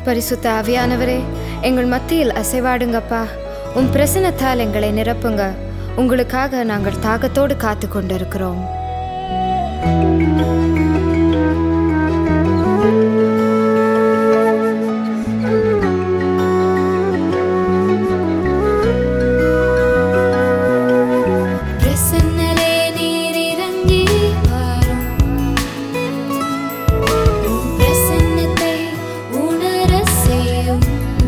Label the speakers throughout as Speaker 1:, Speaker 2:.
Speaker 1: பரிசுத்த ஆவியானவரே எங்கள் மத்தியில் அசைவாடுங்கப்பா உம் பிரசனத்தால் எங்களை நிரப்புங்க உங்களுக்காக நாங்கள் தாகத்தோடு காத்து கொண்டிருக்கிறோம் பிரசன்னலே நீர் இறங்கி வாரும் உம் பிரசன்னத்தை உணர செய்யும்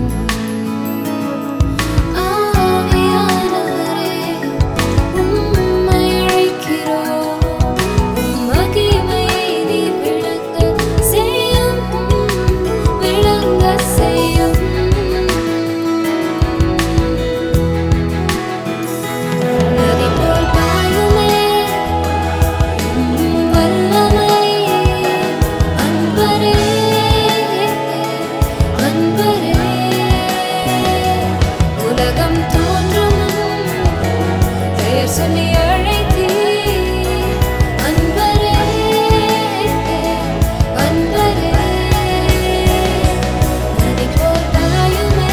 Speaker 1: ஆவியானவரே உம்மை அழைக்கிறோம் உம் மகிமையை நீர் விளங்க செய்யும் விளங்க செய்யும் நதி போல் பாயுமே உம் வல்லமை அன்பரே அன்பரே உலகம் தோன்றும் பெயர் சொல்லி அழைத்தீர் அன்பரே அன்பரே நதி போல் பாயுமே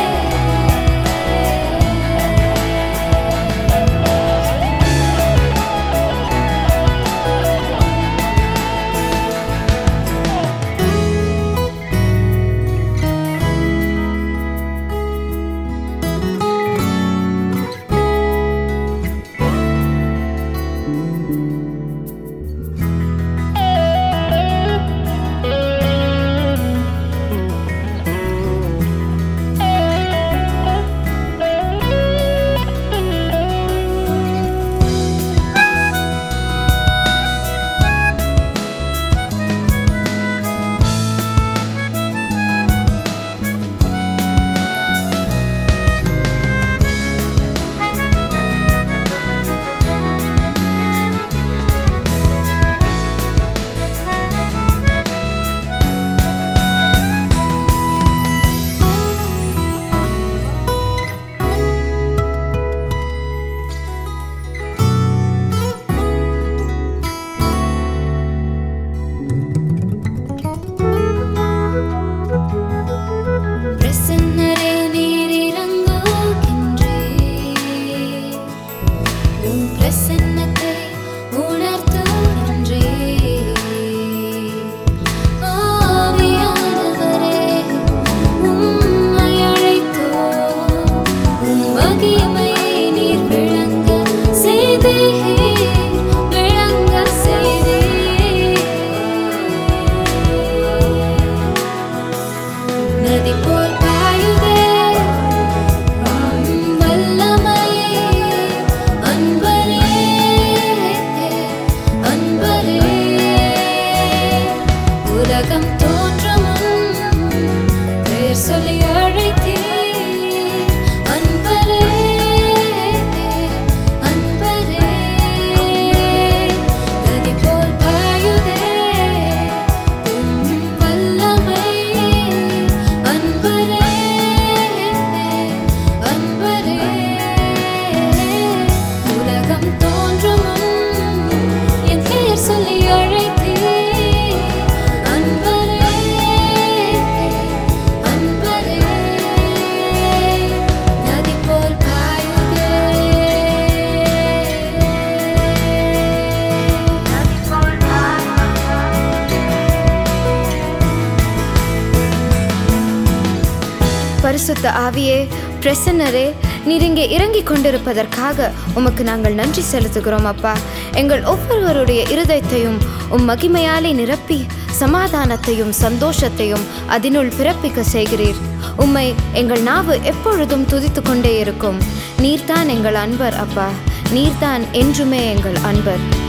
Speaker 1: பிரசன்னரே நீர் இறங்குகின்றே உம் பிரசன்னத்தை உணர்த்துகின்றே ஆவியானவரே உம்மை அழைத்தோம் உம் மகிமையை நீர் விளங்க செய்தீர் விளங்க செய்தீர் நதி போல் பாயுதே உம் வல்லமையே அன்பரே அன்பரே உலகம் தோற்றமும் பேர் சொல்லி அழைத்தீர் அன்பரே அன்பரே நதி போல் பாயுதே உம் வல்லமை அன்பரே அன்பரே உலகம் தோன்றமும் என் பெயர் சொல்லி அழைத்தீர் அன்பரே அன்பரே நதி போல் பாயுதே நதி போல் பரிசுத்த ஆவியே பிரசன்னரே நீர் இங்கே இறங்கிக் கொண்டிருப்பதற்காக உமக்கு நாங்கள் நன்றி செலுத்துகிறோம் அப்பா எங்கள் ஒவ்வொருவருடைய இருதயத்தையும் உம் மகிமையாலே நிரப்பி சமாதானத்தையும் சந்தோஷத்தையும் அதனுள் பிறப்பிக்க செய்கிறீர் உம்மை எங்கள் நாவு எப்பொழுதும் துதித்து கொண்டே இருக்கும் நீர்தான் எங்கள் அன்பர் அப்பா நீர்தான் என்றுமே எங்கள் அன்பர்